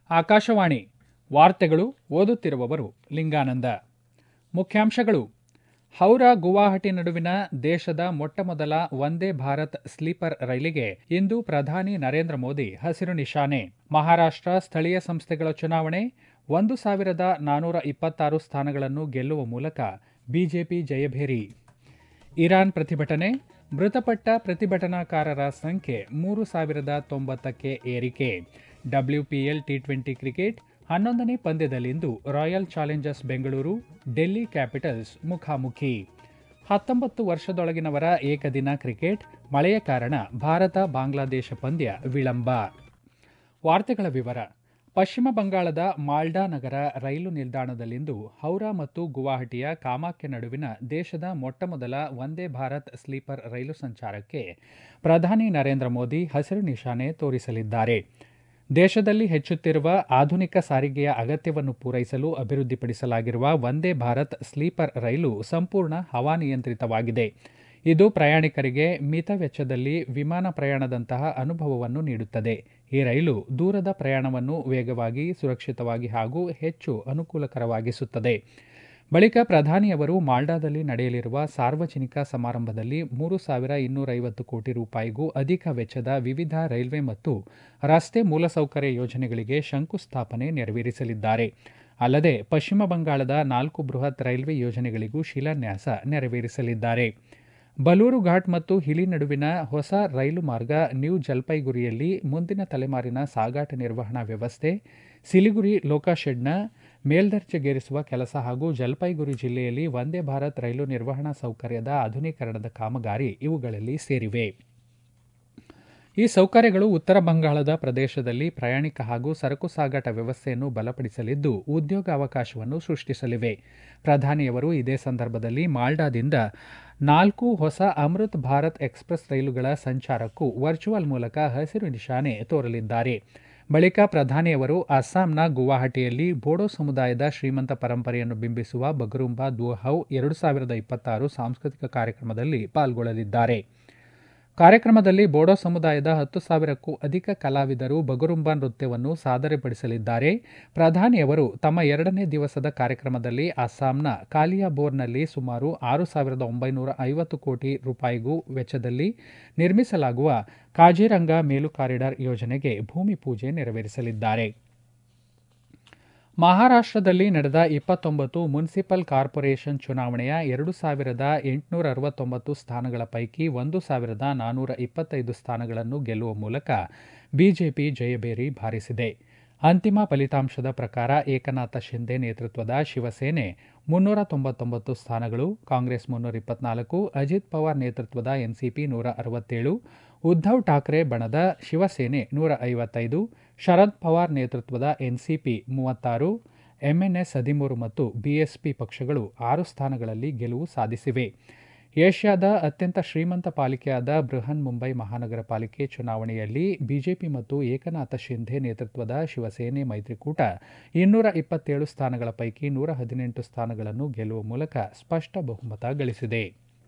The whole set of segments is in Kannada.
ಆಕಾಶವಾಣಿ ವಾರ್ತೆಗಳು ಓದುತ್ತಿರುವವರು ಲಿಂಗಾನಂದ ಮುಖ್ಯಾಂಶಗಳು ಹೌರಾ ಗುವಾಹಟಿ ನಡುವಿನ ದೇಶದ ಮೊಟ್ಟಮೊದಲ ವಂದೇ ಭಾರತ್ ಸ್ಲೀಪರ್ ರೈಲಿಗೆ ಇಂದು ಪ್ರಧಾನಿ ನರೇಂದ್ರ ಮೋದಿ ಹಸಿರು ನಿಶಾನೆ ಮಹಾರಾಷ್ಟ್ರ ಸ್ಥಳೀಯ ಸಂಸ್ಥೆಗಳ ಚುನಾವಣೆ ಒಂದು ಸಾವಿರದ ನಾನೂರ ಇಪ್ಪತ್ತಾರು ಸ್ಥಾನಗಳನ್ನು ಗೆಲ್ಲುವ ಮೂಲಕ ಬಿಜೆಪಿ ಜಯಭೇರಿ ಇರಾನ್ ಪ್ರತಿಭಟನೆ ಮೃತಪಟ್ಟ ಪ್ರತಿಭಟನಾಕಾರರ ಸಂಖ್ಯೆ ಮೂರು ಸಾವಿರದ ತೊಂಬತ್ತಕ್ಕೆ ಏರಿಕೆ ಡಬ್ಲ್ಯೂಪಿಎಲ್ ಟಿ ಟ್ವೆಂಟಿ ಕ್ರಿಕೆಟ್ ಹನ್ನೊಂದನೇ ಪಂದ್ಯದಲ್ಲಿಂದು Royal Challengers Bengaluru Delhi Capitals ಮುಖಾಮುಖಿ ಹತ್ತೊಂಬತ್ತು ವರ್ಷದೊಳಗಿನವರ ಏಕದಿನ ಕ್ರಿಕೆಟ್ ಮಳೆಯ ಕಾರಣ ಭಾರತ ಬಾಂಗ್ಲಾದೇಶ ಪಂದ್ಯ ವಿಳಂಬ ವಾರ್ತೆಗಳ ವಿವರ ಪಶ್ಚಿಮ ಬಂಗಾಳದ ಮಾಲ್ಡಾ ನಗರ ರೈಲು ನಿಲ್ದಾಣದಲ್ಲಿಂದು ಹೌರಾ ಮತ್ತು ಗುವಾಹಟಿಯ ಕಾಮಾಖ್ಯ ನಡುವಿನ ದೇಶದ ಮೊಟ್ಟಮೊದಲ ವಂದೇ ಭಾರತ್ ಸ್ಲೀಪರ್ ರೈಲು ಸಂಚಾರಕ್ಕೆ ಪ್ರಧಾನಿ ನರೇಂದ್ರ ಮೋದಿ ಹಸಿರು ನಿಶಾನೆ ತೋರಿಸಲಿದ್ದಾರೆ ದೇಶದಲ್ಲಿ ಹೆಚ್ಚುತ್ತಿರುವ ಆಧುನಿಕ ಸಾರಿಗೆಯ ಅಗತ್ಯವನ್ನು ಪೂರೈಸಲು ಅಭಿವೃದ್ಧಿಪಡಿಸಲಾಗಿರುವ ವಂದೇ ಭಾರತ್ ಸ್ಲೀಪರ್ ರೈಲು ಸಂಪೂರ್ಣ ಹವಾನಿಯಂತ್ರಿತವಾಗಿದೆ ಇದು ಪ್ರಯಾಣಿಕರಿಗೆ ಮಿತ ವೆಚ್ಚದಲ್ಲಿ ವಿಮಾನ ಪ್ರಯಾಣದಂತಹ ಅನುಭವವನ್ನು ನೀಡುತ್ತದೆ ಈ ರೈಲು ದೂರದ ಪ್ರಯಾಣವನ್ನು ವೇಗವಾಗಿ ಸುರಕ್ಷಿತವಾಗಿ ಹಾಗೂ ಹೆಚ್ಚು ಅನುಕೂಲಕರವಾಗಿಸುತ್ತದೆ ಬಳಿಕ ಪ್ರಧಾನಿಯವರು ಮಾಲ್ಡಾದಲ್ಲಿ ನಡೆಯಲಿರುವ ಸಾರ್ವಜನಿಕ ಸಮಾರಂಭದಲ್ಲಿ ಮೂರು ಸಾವಿರ ಇನ್ನೂರೈವತ್ತು ಕೋಟಿ ರೂಪಾಯಿಗೂ ಅಧಿಕ ವೆಚ್ಚದ ವಿವಿಧ ರೈಲ್ವೆ ಮತ್ತು ರಸ್ತೆ ಮೂಲಸೌಕರ್ಯ ಯೋಜನೆಗಳಿಗೆ ಶಂಕುಸ್ಥಾಪನೆ ನೆರವೇರಿಸಲಿದ್ದಾರೆ ಅಲ್ಲದೆ ಪಶ್ಚಿಮ ಬಂಗಾಳದ ನಾಲ್ಕು ಬೃಹತ್ ರೈಲ್ವೆ ಯೋಜನೆಗಳಿಗೂ ಶಿಲಾನ್ಯಾಸ ನೆರವೇರಿಸಲಿದ್ದಾರೆ ಬಲೂರು ಘಾಟ್ ಮತ್ತು ಹಿಲಿ ನಡುವಿನ ಹೊಸ ರೈಲು ಮಾರ್ಗ ನ್ಯೂ ಜಲ್ಪೈಗುರಿಯಲ್ಲಿ ಮುಂದಿನ ತಲೆಮಾರಿನ ಸಾಗಾಟ ನಿರ್ವಹಣಾ ವ್ಯವಸ್ಥೆ ಸಿಲಿಗುರಿ ಲೋಕಾಶೆಡ್ನ ಮೇಲ್ದರ್ಜೆಗೇರಿಸುವ ಕೆಲಸ ಹಾಗೂ ಜಲ್ಪೈಗುರಿ ಜಿಲ್ಲೆಯಲ್ಲಿ ವಂದೇ ಭಾರತ್ ರೈಲು ನಿರ್ವಹಣಾ ಸೌಕರ್ಯದ ಆಧುನೀಕರಣದ ಕಾಮಗಾರಿ ಇವುಗಳಲ್ಲಿ ಸೇರಿವೆ ಈ ಸೌಕರ್ಯಗಳು ಉತ್ತರ ಬಂಗಾಳದ ಪ್ರದೇಶದಲ್ಲಿ ಪ್ರಯಾಣಿಕ ಹಾಗೂ ಸರಕು ಸಾಗಾಟ ವ್ಯವಸ್ಥೆಯನ್ನು ಬಲಪಡಿಸಲಿದ್ದು ಉದ್ಯೋಗಾವಕಾಶವನ್ನು ಸೃಷ್ಟಿಸಲಿವೆ ಪ್ರಧಾನಿಯವರು ಇದೇ ಸಂದರ್ಭದಲ್ಲಿ ಮಾಲ್ಡಾದಿಂದ ನಾಲ್ಕು ಹೊಸ ಅಮೃತ್ ಭಾರತ್ ಎಕ್ಸ್ಪ್ರೆಸ್ ರೈಲುಗಳ ಸಂಚಾರಕ್ಕೂ ವರ್ಚುವಲ್ ಮೂಲಕ ಹಸಿರು ನಿಶಾನೆ ತೋರಲಿದ್ದಾರೆ ಬಳಿಕ ಪ್ರಧಾನಿಯವರು ಅಸ್ಸಾಂನ ಗುವಾಹಟಿಯಲ್ಲಿ ಬೋಡೋ ಸಮುದಾಯದ ಶ್ರೀಮಂತ ಪರಂಪರೆಯನ್ನು ಬಿಂಬಿಸುವ ಬಗರುಂಬಾ ದುಹೌ ಎರಡು ಸಾವಿರದ ಇಪ್ಪತ್ತಾರು ಸಾಂಸ್ಕೃತಿಕ ಕಾರ್ಯಕ್ರಮದಲ್ಲಿ ಪಾಲ್ಗೊಳ್ಳಲಿದ್ದಾರೆ ಕಾರ್ಯಕ್ರಮದಲ್ಲಿ ಬೋಡೋ ಸಮುದಾಯದ ಹತ್ತು ಸಾವಿರಕ್ಕೂ ಅಧಿಕ ಕಲಾವಿದರು ಬಗುರುಂಬಾ ನೃತ್ಯವನ್ನು ಸಾದರಪಡಿಸಲಿದ್ದಾರೆ ಪ್ರಧಾನಿಯವರು ತಮ್ಮ ಎರಡನೇ ದಿವಸದ ಕಾರ್ಯಕ್ರಮದಲ್ಲಿ ಅಸ್ಸಾಂನ ಕಾಲಿಯಾಬೋರ್ನಲ್ಲಿ ಸುಮಾರು ಆರು ಸಾವಿರದ ಒಂಬೈನೂರ ಐವತ್ತು ಕೋಟಿ ರೂಪಾಯಿಗೂ ವೆಚ್ಚದಲ್ಲಿ ನಿರ್ಮಿಸಲಾಗುವ ಕಾಜಿರಂಗ ಮೇಲು ಕಾರಿಡಾರ್ ಯೋಜನೆಗೆ ಭೂಮಿ ಪೂಜೆ ನೆರವೇರಿಸಲಿದ್ದಾರೆ ಮಹಾರಾಷ್ಟದಲ್ಲಿ ನಡೆದ ಇಪ್ಪತ್ತೊಂಬತ್ತು ಮುನ್ಸಿಪಲ್ ಕಾರ್ಪೊರೇಷನ್ ಚುನಾವಣೆಯ ಎರಡು ಸಾವಿರದ ಎಂಟುನೂರ ಅರವತ್ತೊಂಬತ್ತು ಸ್ಥಾನಗಳ ಪೈಕಿ ಒಂದು ಸಾವಿರದ ನಾನೂರ ಇಪ್ಪತ್ತೈದು ಸ್ಥಾನಗಳನ್ನು ಗೆಲ್ಲುವ ಮೂಲಕ ಬಿಜೆಪಿ ಜಯಬೇರಿ ಬಾರಿಸಿದೆ ಅಂತಿಮ ಫಲಿತಾಂಶದ ಪ್ರಕಾರ ಏಕನಾಥ ಶಿಂದೆ ನೇತೃತ್ವದ ಶಿವಸೇನೆ ಮುನ್ನೂರ ತೊಂಬತ್ತೊಂಬತ್ತು ಸ್ಥಾನಗಳು ಕಾಂಗ್ರೆಸ್ ಮುನ್ನೂರ ಇಪ್ಪತ್ನಾಲ್ಕು ಅಜಿತ್ ಪವಾರ್ ನೇತೃತ್ವದ ಎನ್ಸಿಪಿ ನೂರ ಅರವತ್ತೇಳು ಉದ್ದವ್ ಠಾಕ್ರೆ ಬಣದ ಶಿವಸೇನೆ ನೂರ ಐವತ್ತೈದು ಶರದ್ ಪವಾರ್ ನೇತೃತ್ವದ ಎನ್ಸಿಪಿ ಮೂವತ್ತಾರು ಎಂಎನ್ಎಸ್ ಹದಿಮೂರು ಮತ್ತು ಬಿಎಸ್ಪಿ ಪಕ್ಷಗಳು ಆರು ಸ್ಥಾನಗಳಲ್ಲಿ ಗೆಲುವು ಸಾಧಿಸಿವೆ ಏಷ್ಯಾದ ಅತ್ಯಂತ ಶ್ರೀಮಂತ ಪಾಲಿಕೆಯಾದ ಬೃಹನ್ ಮುಂಬೈ ಮಹಾನಗರ ಪಾಲಿಕೆ ಚುನಾವಣೆಯಲ್ಲಿ ಬಿಜೆಪಿ ಮತ್ತು ಏಕನಾಥ ಶಿಂಧೆ ನೇತೃತ್ವದ ಶಿವಸೇನೆ ಮೈತ್ರಿಕೂಟ ಇನ್ನೂರ ಇಪ್ಪತ್ತೇಳು ಸ್ಥಾನಗಳ ಪೈಕಿ ನೂರ ಹದಿನೆಂಟು ಸ್ಥಾನಗಳನ್ನು ಗೆಲ್ಲುವ ಮೂಲಕ ಸ್ಪಷ್ಟ ಬಹುಮತ ಗಳಿಸಿದೆ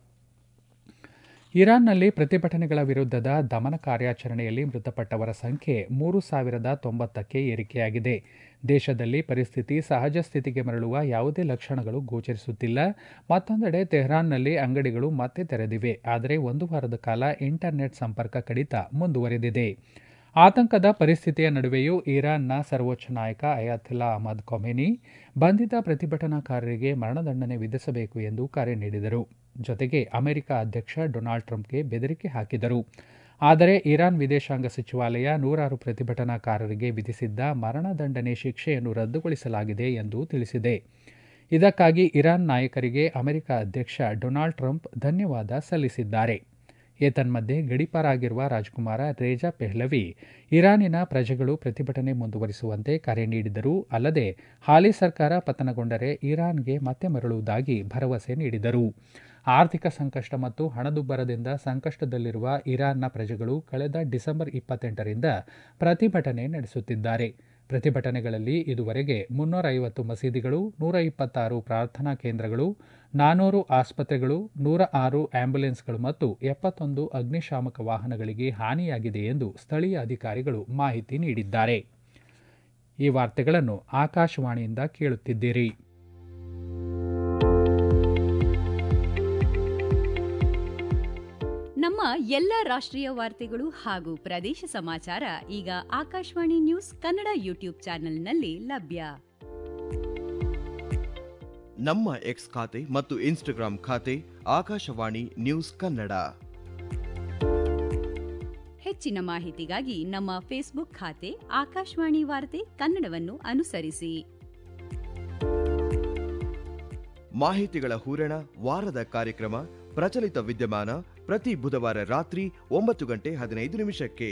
ಇರಾನ್ನಲ್ಲಿ ಪ್ರತಿಭಟನೆಗಳ ವಿರುದ್ಧದ ದಮನ ಕಾರ್ಯಾಚರಣೆಯಲ್ಲಿ ಮೃತಪಟ್ಟವರ ಸಂಖ್ಯೆ ಮೂರು ಸಾವಿರದ ತೊಂಬತ್ತಕ್ಕೆ ಏರಿಕೆಯಾಗಿದೆ ದೇಶದಲ್ಲಿ ಪರಿಸ್ಥಿತಿ ಸಹಜ ಸ್ಥಿತಿಗೆ ಮರಳುವ ಯಾವುದೇ ಲಕ್ಷಣಗಳು ಗೋಚರಿಸುತ್ತಿಲ್ಲ ಮತ್ತೊಂದೆಡೆ ತೆಹರಾನ್ನಲ್ಲಿ ಅಂಗಡಿಗಳು ಮತ್ತೆ ತೆರೆದಿವೆ ಆದರೆ ಒಂದು ವಾರದ ಕಾಲ ಇಂಟರ್ನೆಟ್ ಸಂಪರ್ಕ ಕಡಿತ ಮುಂದುವರೆದಿದೆ ಆತಂಕದ ಪರಿಸ್ಥಿತಿಯ ನಡುವೆಯೂ ಇರಾನ್ನ ಸರ್ವೋಚ್ಚ ನಾಯಕ ಅಯಾಥುಲ್ಲಾ ಅಹಮದ್ ಕೊಮೆನಿ ಬಂಧಿತ ಪ್ರತಿಭಟನಾಕಾರರಿಗೆ ಮರಣದಂಡನೆ ವಿಧಿಸಬೇಕು ಎಂದು ಕರೆ ನೀಡಿದರು ಜೊತೆಗೆ ಅಮೆರಿಕ ಅಧ್ಯಕ್ಷ ಡೊನಾಲ್ಡ್ ಟ್ರಂಪ್ಗೆ ಬೆದರಿಕೆ ಹಾಕಿದರು ಆದರೆ ಇರಾನ್ ವಿದೇಶಾಂಗ ಸಚಿವಾಲಯ ನೂರಾರು ಪ್ರತಿಭಟನಾಕಾರರಿಗೆ ವಿಧಿಸಿದ್ದ ಮರಣದಂಡನೆ ಶಿಕ್ಷೆಯನ್ನು ರದ್ದುಗೊಳಿಸಲಾಗಿದೆ ಎಂದು ತಿಳಿಸಿದೆ ಇದಕ್ಕಾಗಿ ಇರಾನ್ ನಾಯಕರಿಗೆ ಅಮೆರಿಕ ಅಧ್ಯಕ್ಷ ಡೊನಾಲ್ಡ್ ಟ್ರಂಪ್ ಧನ್ಯವಾದ ಸಲ್ಲಿಸಿದ್ದಾರೆ ಏತನ್ಮಧ್ಯೆ ಗಡಿಪಾರಾಗಿರುವ ರಾಜಕುಮಾರ ರೇಜಾ ಪೆಹ್ಲವಿ ಇರಾನಿನ ಪ್ರಜೆಗಳು ಪ್ರತಿಭಟನೆ ಮುಂದುವರಿಸುವಂತೆ ಕರೆ ನೀಡಿದರು ಅಲ್ಲದೆ ಹಾಲಿ ಸರ್ಕಾರ ಪತನಗೊಂಡರೆ ಇರಾನ್ಗೆ ಮತ್ತೆ ಮರಳುವುದಾಗಿ ಭರವಸೆ ನೀಡಿದರು ಆರ್ಥಿಕ ಸಂಕಷ್ಟ ಮತ್ತು ಹಣದುಬ್ಬರದಿಂದ ಸಂಕಷ್ಟದಲ್ಲಿರುವ ಇರಾನ್ನ ಪ್ರಜೆಗಳು ಕಳೆದ ಡಿಸೆಂಬರ್ ಇಪ್ಪತ್ತೆಂಟರಿಂದ ಪ್ರತಿಭಟನೆ ನಡೆಸುತ್ತಿದ್ದಾರೆ ಪ್ರತಿಭಟನೆಗಳಲ್ಲಿ ಇದುವರೆಗೆ ಮುನ್ನೂರ ಐವತ್ತು ಮಸೀದಿಗಳು ನೂರ ಇಪ್ಪತ್ತಾರು ಪ್ರಾರ್ಥನಾ ಕೇಂದ್ರಗಳು ನಾನೂರು ಆಸ್ಪತ್ರೆಗಳು ನೂರ ಆರು ಆಂಬ್ಯುಲೆನ್ಸ್ಗಳು ಮತ್ತು ಎಪ್ಪತ್ತೊಂದು ಅಗ್ನಿಶಾಮಕ ವಾಹನಗಳಿಗೆ ಹಾನಿಯಾಗಿದೆ ಎಂದು ಸ್ಥಳೀಯ ಅಧಿಕಾರಿಗಳು ಮಾಹಿತಿ ನೀಡಿದ್ದಾರೆ ಈ ವಾರ್ತೆಗಳನ್ನು ಆಕಾಶವಾಣಿಯಿಂದ ಕೇಳುತ್ತಿದ್ದೀರಿ ನಮ್ಮ ಎಲ್ಲ ರಾಷ್ಟ್ರೀಯ ವಾರ್ತೆಗಳು ಹಾಗೂ ಪ್ರದೇಶ ಸಮಾಚಾರ ಈಗ ಆಕಾಶವಾಣಿ ನ್ಯೂಸ್ ಕನ್ನಡ ಯೂಟ್ಯೂಬ್ ಚಾನೆಲ್ನಲ್ಲಿ ಲಭ್ಯ ನಮ್ಮ ಎಕ್ಸ್ ಖಾತೆ ಮತ್ತು ಇನ್ಸ್ಟಾಗ್ರಾಂ ಖಾತೆ ಆಕಾಶವಾಣಿ ನ್ಯೂಸ್ ಕನ್ನಡ ಹೆಚ್ಚಿನ ಮಾಹಿತಿಗಾಗಿ ನಮ್ಮ ಫೇಸ್ಬುಕ್ ಖಾತೆ ಆಕಾಶವಾಣಿ ವಾರ್ತೆ ಕನ್ನಡವನ್ನು ಅನುಸರಿಸಿ ಮಾಹಿತಿಗಳ ಹೂರಣ ವಾರದ ಕಾರ್ಯಕ್ರಮ ಪ್ರಚಲಿತ ವಿದ್ಯಮಾನ ಪ್ರತಿ ಬುಧವಾರ ರಾತ್ರಿ ಒಂಬತ್ತು ಗಂಟೆ ಹದಿನೈದು ನಿಮಿಷಕ್ಕೆ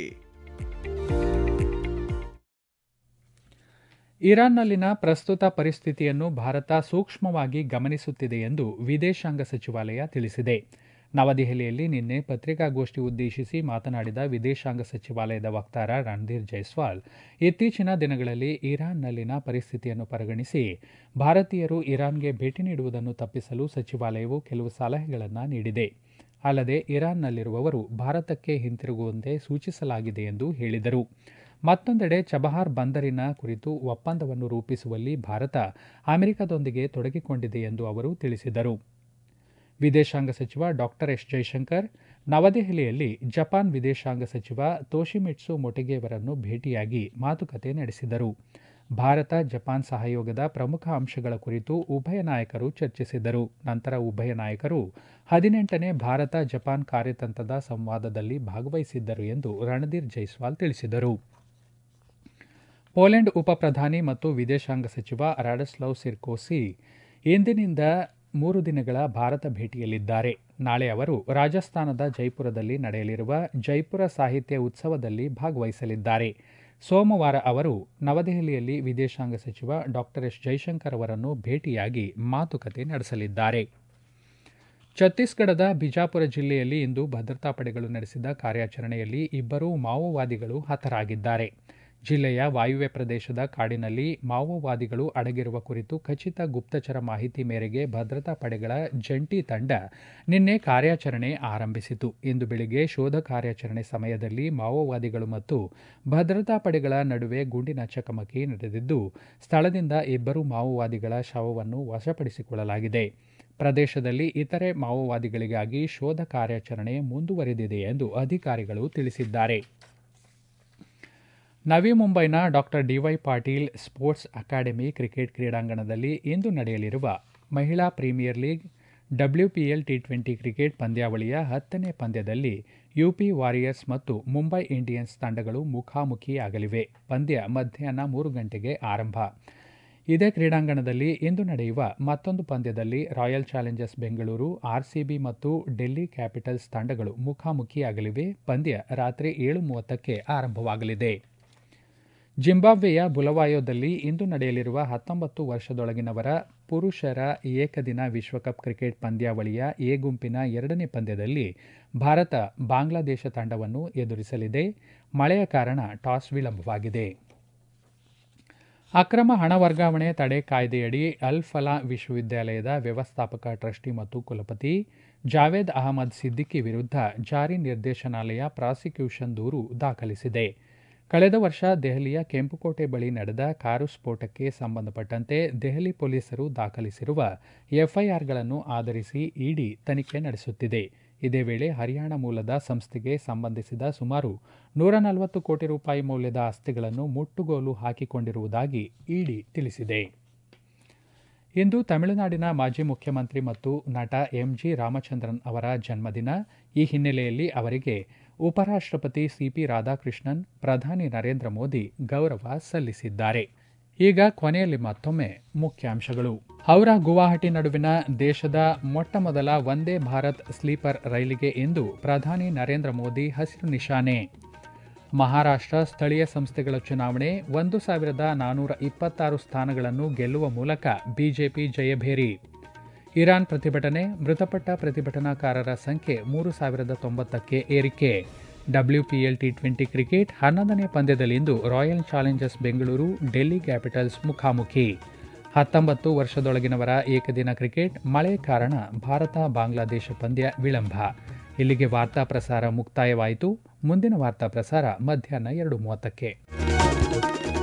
ಇರಾನ್ನಲ್ಲಿನ ಪ್ರಸ್ತುತ ಪರಿಸ್ಥಿತಿಯನ್ನು ಭಾರತ ಸೂಕ್ಷ್ಮವಾಗಿ ಗಮನಿಸುತ್ತಿದೆ ಎಂದು ವಿದೇಶಾಂಗ ಸಚಿವಾಲಯ ತಿಳಿಸಿದೆ ನವದೆಹಲಿಯಲ್ಲಿ ನಿನ್ನೆ ಪತ್ರಿಕಾಗೋಷ್ಠಿ ಉದ್ದೇಶಿಸಿ ಮಾತನಾಡಿದ ವಿದೇಶಾಂಗ ಸಚಿವಾಲಯದ ವಕ್ತಾರ ರಣಧೀರ್ ಜೈಸ್ವಾಲ್ ಇತ್ತೀಚಿನ ದಿನಗಳಲ್ಲಿ ಇರಾನ್ನಲ್ಲಿನ ಪರಿಸ್ಥಿತಿಯನ್ನು ಪರಿಗಣಿಸಿ ಭಾರತೀಯರು ಇರಾನ್ಗೆ ಭೇಟಿ ನೀಡುವುದನ್ನು ತಪ್ಪಿಸಲು ಸಚಿವಾಲಯವು ಕೆಲವು ಸಲಹೆಗಳನ್ನು ನೀಡಿದೆ ಅಲ್ಲದೆ ಇರಾನ್ನಲ್ಲಿರುವವರು ಭಾರತಕ್ಕೆ ಹಿಂತಿರುಗುವಂತೆ ಸೂಚಿಸಲಾಗಿದೆ ಎಂದು ಹೇಳಿದರು ಮತ್ತೊಂದೆಡೆ ಚಬಹಾರ್ ಬಂದರಿನ ಕುರಿತು ಒಪ್ಪಂದವನ್ನು ರೂಪಿಸುವಲ್ಲಿ ಭಾರತ ಅಮೆರಿಕದೊಂದಿಗೆ ತೊಡಗಿಕೊಂಡಿದೆ ಎಂದು ಅವರು ತಿಳಿಸಿದರು ವಿದೇಶಾಂಗ ಸಚಿವ ಡಾಕ್ಟರ್ ಎಸ್ ಜೈಶಂಕರ್ ನವದೆಹಲಿಯಲ್ಲಿ ಜಪಾನ್ ವಿದೇಶಾಂಗ ಸಚಿವ ತೋಶಿಮಿಟ್ಸು ಮೊಟೆಗೆಯವರನ್ನು ಭೇಟಿಯಾಗಿ ಮಾತುಕತೆ ನಡೆಸಿದರು ಭಾರತ ಜಪಾನ್ ಸಹಯೋಗದ ಪ್ರಮುಖ ಅಂಶಗಳ ಕುರಿತು ಉಭಯ ನಾಯಕರು ಚರ್ಚಿಸಿದರು ನಂತರ ಉಭಯ ನಾಯಕರು ಹದಿನೆಂಟನೇ ಭಾರತ ಜಪಾನ್ ಕಾರ್ಯತಂತ್ರದ ಸಂವಾದದಲ್ಲಿ ಭಾಗವಹಿಸಿದ್ದರು ಎಂದು ರಣಧೀರ್ ಜೈಸ್ವಾಲ್ ತಿಳಿಸಿದರು ಪೋಲೆಂಡ್ ಉಪ ಪ್ರಧಾನಿ ಮತ್ತು ವಿದೇಶಾಂಗ ಸಚಿವ ರಾಡಸ್ಲವ್ ಸಿರ್ಕೋಸಿ ಇಂದಿನಿಂದ ಮೂರು ದಿನಗಳ ಭಾರತ ಭೇಟಿಯಲ್ಲಿದ್ದಾರೆ ನಾಳೆ ಅವರು ರಾಜಸ್ಥಾನದ ಜೈಪುರದಲ್ಲಿ ನಡೆಯಲಿರುವ ಜೈಪುರ ಸಾಹಿತ್ಯ ಉತ್ಸವದಲ್ಲಿ ಭಾಗವಹಿಸಲಿದ್ದಾರೆ ಸೋಮವಾರ ಅವರು ನವದೆಹಲಿಯಲ್ಲಿ ವಿದೇಶಾಂಗ ಸಚಿವ ಡಾಕ್ಟರ್ ಎಸ್ ಜೈಶಂಕರ್ ಅವರನ್ನು ಭೇಟಿಯಾಗಿ ಮಾತುಕತೆ ನಡೆಸಲಿದ್ದಾರೆ ಛತ್ತೀಸ್ಗಢದ ಬಿಜಾಪುರ ಜಿಲ್ಲೆಯಲ್ಲಿ ಇಂದು ಭದ್ರತಾ ಪಡೆಗಳು ನಡೆಸಿದ ಕಾರ್ಯಾಚರಣೆಯಲ್ಲಿ ಇಬ್ಬರು ಮಾವೋವಾದಿಗಳು ಹತರಾಗಿದ್ದಾರೆ ಜಿಲ್ಲೆಯ ವಾಯುವ್ಯ ಪ್ರದೇಶದ ಕಾಡಿನಲ್ಲಿ ಮಾವೋವಾದಿಗಳು ಅಡಗಿರುವ ಕುರಿತು ಖಚಿತ ಗುಪ್ತಚರ ಮಾಹಿತಿ ಮೇರೆಗೆ ಭದ್ರತಾ ಪಡೆಗಳ ಜಂಟಿ ತಂಡ ನಿನ್ನೆ ಕಾರ್ಯಾಚರಣೆ ಆರಂಭಿಸಿತು ಇಂದು ಬೆಳಿಗ್ಗೆ ಶೋಧ ಕಾರ್ಯಾಚರಣೆ ಸಮಯದಲ್ಲಿ ಮಾವೋವಾದಿಗಳು ಮತ್ತು ಭದ್ರತಾ ಪಡೆಗಳ ನಡುವೆ ಗುಂಡಿನ ಚಕಮಕಿ ನಡೆದಿದ್ದು ಸ್ಥಳದಿಂದ ಇಬ್ಬರು ಮಾವೋವಾದಿಗಳ ಶವವನ್ನು ವಶಪಡಿಸಿಕೊಳ್ಳಲಾಗಿದೆ ಪ್ರದೇಶದಲ್ಲಿ ಇತರೆ ಮಾವೋವಾದಿಗಳಿಗಾಗಿ ಶೋಧ ಕಾರ್ಯಾಚರಣೆ ಮುಂದುವರೆದಿದೆ ಎಂದು ಅಧಿಕಾರಿಗಳು ತಿಳಿಸಿದ್ದಾರೆ ನವಿ ಮುಂಬೈನ doctor DY Patil sports academy cricket ಕ್ರೀಡಾಂಗಣದಲ್ಲಿ ಇಂದು ನಡೆಯಲಿರುವ ಮಹಿಳಾ premier league WPL T twenty cricket ಪಂದ್ಯಾವಳಿಯ ಹತ್ತನೇ ಪಂದ್ಯದಲ್ಲಿ ಯುಪಿ ವಾರಿಯರ್ಸ್ ಮತ್ತು ಮುಂಬೈ ಇಂಡಿಯನ್ಸ್ ತಂಡಗಳು ಮುಖಾಮುಖಿಯಾಗಲಿವೆ ಪಂದ್ಯ ಮಧ್ಯಾಹ್ನ ಮೂರು ಗಂಟೆಗೆ ಆರಂಭ ಇದೇ ಕ್ರೀಡಾಂಗಣದಲ್ಲಿ ಇಂದು ನಡೆಯುವ ಮತ್ತೊಂದು ಪಂದ್ಯದಲ್ಲಿ ರಾಯಲ್ ಚಾಲೆಂಜರ್ಸ್ ಬೆಂಗಳೂರು ಆರ್ಸಿಬಿ ಮತ್ತು ಡೆಲ್ಲಿ ಕ್ಯಾಪಿಟಲ್ಸ್ ತಂಡಗಳು ಮುಖಾಮುಖಿಯಾಗಲಿವೆ ಪಂದ್ಯ ರಾತ್ರಿ ಏಳು ಮೂವತ್ತಕ್ಕೆ ಆರಂಭವಾಗಲಿದೆ ಜಿಂಬಾಬ್ವೆಯ ಬುಲವಾಯೋದಲ್ಲಿ ಇಂದು ನಡೆಯಲಿರುವ ಹತ್ತೊಂಬತ್ತು ವರ್ಷದೊಳಗಿನವರ ಪುರುಷರ ಏಕದಿನ ವಿಶ್ವಕಪ್ ಕ್ರಿಕೆಟ್ ಪಂದ್ಯಾವಳಿಯ ಎ ಗುಂಪಿನ ಎರಡನೇ ಪಂದ್ಯದಲ್ಲಿ ಭಾರತ ಬಾಂಗ್ಲಾದೇಶ ತಂಡವನ್ನು ಎದುರಿಸಲಿದೆ ಮಳೆಯ ಕಾರಣ ಟಾಸ್ ವಿಳಂಬವಾಗಿದೆ ಅಕ್ರಮ ಹಣ ವರ್ಗಾವಣೆ ತಡೆ ಕಾಯ್ದೆಯಡಿ ಅಲ್ ಫಲಾ ವಿಶ್ವವಿದ್ಯಾಲಯದ ವ್ಯವಸ್ಥಾಪಕ ಟ್ರಸ್ಟಿ ಮತ್ತು ಕುಲಪತಿ ಜಾವೇದ್ ಅಹಮದ್ ಸಿದ್ದಿಕಿ ವಿರುದ್ಧ ಜಾರಿ ನಿರ್ದೇಶನಾಲಯ ಪ್ರಾಸಿಕ್ಯೂಷನ್ ದೂರು ದಾಖಲಿಸಿದೆ ಕಳೆದ ವರ್ಷ ದೆಹಲಿಯ ಕೆಂಪುಕೋಟೆ ಬಳಿ ನಡೆದ ಕಾರು ಸ್ಫೋಟಕ್ಕೆ ಸಂಬಂಧಪಟ್ಟಂತೆ ದೆಹಲಿ ಪೊಲೀಸರು ದಾಖಲಿಸಿರುವ ಎಫ್ಐಆರ್ಗಳನ್ನು ಆಧರಿಸಿ ಇಡಿ ತನಿಖೆ ನಡೆಸುತ್ತಿದೆ ಇದೇ ವೇಳೆ ಹರಿಯಾಣ ಮೂಲದ ಸಂಸ್ಥೆಗೆ ಸಂಬಂಧಿಸಿದ ಸುಮಾರು ನೂರ ನಲವತ್ತು ಕೋಟಿ ರೂಪಾಯಿ ಮೌಲ್ಯದ ಆಸ್ತಿಗಳನ್ನು ಮುಟ್ಟುಗೋಲು ಹಾಕಿಕೊಂಡಿರುವುದಾಗಿ ಇಡಿ ತಿಳಿಸಿದೆ ಇಂದು ತಮಿಳುನಾಡಿನ ಮಾಜಿ ಮುಖ್ಯಮಂತ್ರಿ ಮತ್ತು ನಟ ಎಂಜಿ ರಾಮಚಂದ್ರನ್ ಅವರ ಜನ್ಮದಿನ ಈ ಹಿನ್ನೆಲೆಯಲ್ಲಿ ಅವರಿಗೆ ಉಪರಾಷ್ಟ್ರಪತಿ ಸಿಪಿ ರಾಧಾಕೃಷ್ಣನ್ ಪ್ರಧಾನಿ ನರೇಂದ್ರ ಮೋದಿ ಗೌರವ ಸಲ್ಲಿಸಿದ್ದಾರೆ ಈಗ ಕೊನೆಯಲ್ಲಿ ಮತ್ತೊಮ್ಮೆ ಮುಖ್ಯಾಂಶಗಳು ಹೌರಾ ಗುವಾಹಟಿ ನಡುವಿನ ದೇಶದ ಮೊಟ್ಟಮೊದಲ ವಂದೇ ಭಾರತ್ ಸ್ಲೀಪರ್ ರೈಲಿಗೆ ಇಂದು ಪ್ರಧಾನಿ ನರೇಂದ್ರ ಮೋದಿ ಹಸಿರು ನಿಶಾನೆ ಮಹಾರಾಷ್ಟ್ರ ಸ್ಥಳೀಯ ಸಂಸ್ಥೆಗಳ ಚುನಾವಣೆ ಒಂದು ಸಾವಿರದ ನಾನೂರ ಇಪ್ಪತ್ತಾರು ಸ್ಥಾನಗಳನ್ನು ಗೆಲ್ಲುವ ಮೂಲಕ ಬಿಜೆಪಿ ಜಯಭೇರಿ ಇರಾನ್ ಪ್ರತಿಭಟನೆ ಮೃತಪಟ್ಟ ಪ್ರತಿಭಟನಾಕಾರರ ಸಂಖ್ಯೆ ಮೂರು ಸಾವಿರದ ತೊಂಬತ್ತಕ್ಕೆ ಏರಿಕೆ ಡಬ್ಲ್ಯೂಪಿಎಲ್ ಟಿ ಟ್ವೆಂಟಿ ಕ್ರಿಕೆಟ್ ಹನ್ನೊಂದನೇ ಪಂದ್ಯದಲ್ಲಿಂದು Royal Challengers Bengaluru Delhi Capitals ಮುಖಾಮುಖಿ ಹತ್ತೊಂಬತ್ತು ವರ್ಷದೊಳಗಿನವರ ಏಕದಿನ ಕ್ರಿಕೆಟ್ ಮಳೆ ಕಾರಣ ಭಾರತ ಬಾಂಗ್ಲಾದೇಶ ಪಂದ್ಯ ವಿಳಂಬ ಇಲ್ಲಿಗೆ ವಾರ್ತಾ ಪ್ರಸಾರ ಮುಕ್ತಾಯವಾಯಿತು ಮುಂದಿನ ವಾರ್ತಾ ಪ್ರಸಾರ ಮಧ್ಯಾಹ್ನ ಎರಡು ಮೂವತ್ತಕ್ಕೆ